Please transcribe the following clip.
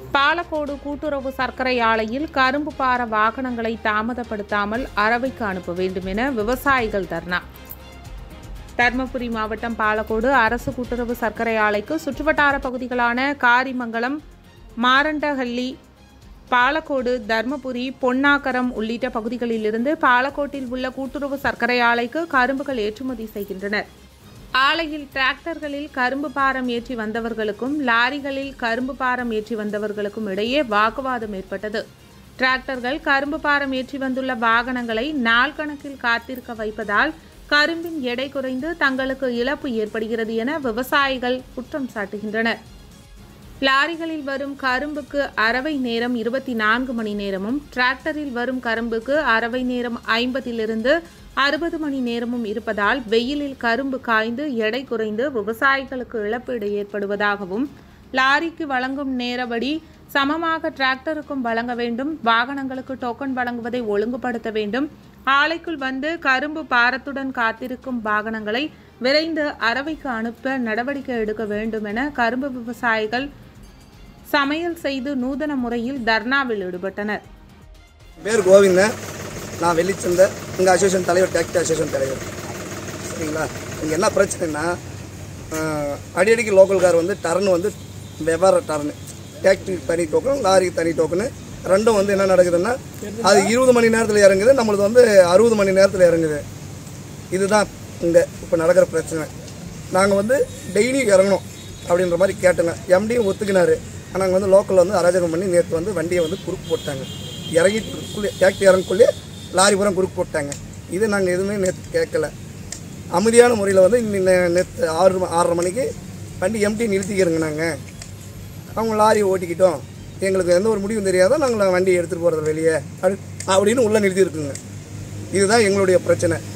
பாலக்கோடு கூட்டுறவு சர்க்கரை ஆலையில் கரும்பு பார வாகனங்களை தாமதப்படுத்தாமல் அரவைக்கு அனுப்ப வேண்டும் என விவசாயிகள் தர்ணா தருமபுரி மாவட்டம் பாலக்கோடு அரசு கூட்டுறவு சர்க்கரை ஆலைக்கு சுற்றுவட்டார பகுதிகளான காரிமங்கலம் மாரண்டஹள்ளி பாலக்கோடு தர்மபுரி பொன்னாகரம் உள்ளிட்ட பகுதிகளிலிருந்து பாலக்கோட்டில் உள்ள கூட்டுறவு சர்க்கரை ஆலைக்கு கரும்புகள் ஏற்றுமதி செய்கின்றனர் ஆலையில் டிராக்டர்களில் கரும்பு பாரம் ஏற்றி வந்தவர்களுக்கும் லாரிகளில் கரும்பு பாரம் ஏற்றி வந்தவர்களுக்கும் இடையே வாக்குவாதம் ஏற்பட்டது டிராக்டர்கள் கரும்பு பாரம் ஏற்றி வந்துள்ள வாகனங்களை நாள் கணக்கில் காத்திருக்க வைப்பதால் கரும்பின் எடை குறைந்து தங்களுக்கு இழப்பு ஏற்படுகிறது என விவசாயிகள் குற்றம் சாட்டுகின்றனர் லாரிகளில் வரும் கரும்புக்கு அரவை நேரம் இருபத்தி நான்கு மணி நேரமும் டிராக்டரில் வரும் கரும்புக்கு அரவை நேரம் ஐம்பதிலிருந்து அறுபது மணி நேரமும் இருப்பதால் வெயிலில் கரும்பு காய்ந்து எடை குறைந்து விவசாயிகளுக்கு இழப்பீடு ஏற்படுவதாகவும் லாரிக்கு வழங்கும் நேரபடி சமமாக டிராக்டருக்கும் வழங்க வேண்டும் வாகனங்களுக்கு டோக்கன் வழங்குவதை ஒழுங்குபடுத்த வேண்டும் ஆலைக்குள் வந்து கரும்பு பாரத்துடன் காத்திருக்கும் வாகனங்களை விரைந்து அரவைக்கு அனுப்ப நடவடிக்கை எடுக்க வேண்டும் என கரும்பு விவசாயிகள் சமையல் செய்து நூதன முறையில் தர்ணாவில் ஈடுபட்டனர் பேர் கோவிந்தன் நான் வெள்ளிச்சந்தை எங்கள் அசோசியேஷன் தலைவர் டிராக்டர் அசோசியேஷன் தலைவர் சரிங்களா இங்கே என்ன பிரச்சனைனா ஆஹ், அடிக்கடிக்கு லோக்கல் கார் வந்து டர்னு வந்து வெவ்வேறு டர்னு டிராக்டருக்கு தனி டோக்கன் லாரிக்கு தனி டோக்கனு ரெண்டும் வந்து என்ன நடக்குதுன்னா அது இருபது மணி நேரத்தில் இறங்குது நம்மளுது வந்து அறுபது மணி நேரத்தில் இறங்குது இதுதான் இங்கே இப்போ நடக்கிற பிரச்சனை நாங்கள் வந்து டெய்லி இறங்கணும் அப்படின்ற மாதிரி கேட்டோங்க எம்டியும் ஒத்துக்கினாரு ஆனால் நாங்கள் வந்து லோக்கலில் வந்து அராஜகம் பண்ணி நேற்று வந்து வண்டியை வந்து குறுக்கு போட்டாங்க இறங்கிட்டுக்குள்ளே டேக்டர் இறங்கக்குள்ளே லாரி பூரா குறுக்கு போட்டாங்க இது நாங்கள் எதுவுமே நேற்று கேட்கல அமைதியான முறையில் வந்து நேற்று ஆறு ஆறரை மணிக்கு வண்டி எம்டி நிறுத்திக்கிறோங்க நாங்கள் அவங்க லாரியை ஓட்டிக்கிட்டோம் எங்களுக்கு எந்த ஒரு முடிவும் தெரியாத நாங்கள் வண்டியை எடுத்துகிட்டு போகிறது வெளியே அப்படி அப்படின்னு உள்ளே நிறுத்தியிருக்குங்க இதுதான் எங்களுடைய பிரச்சனை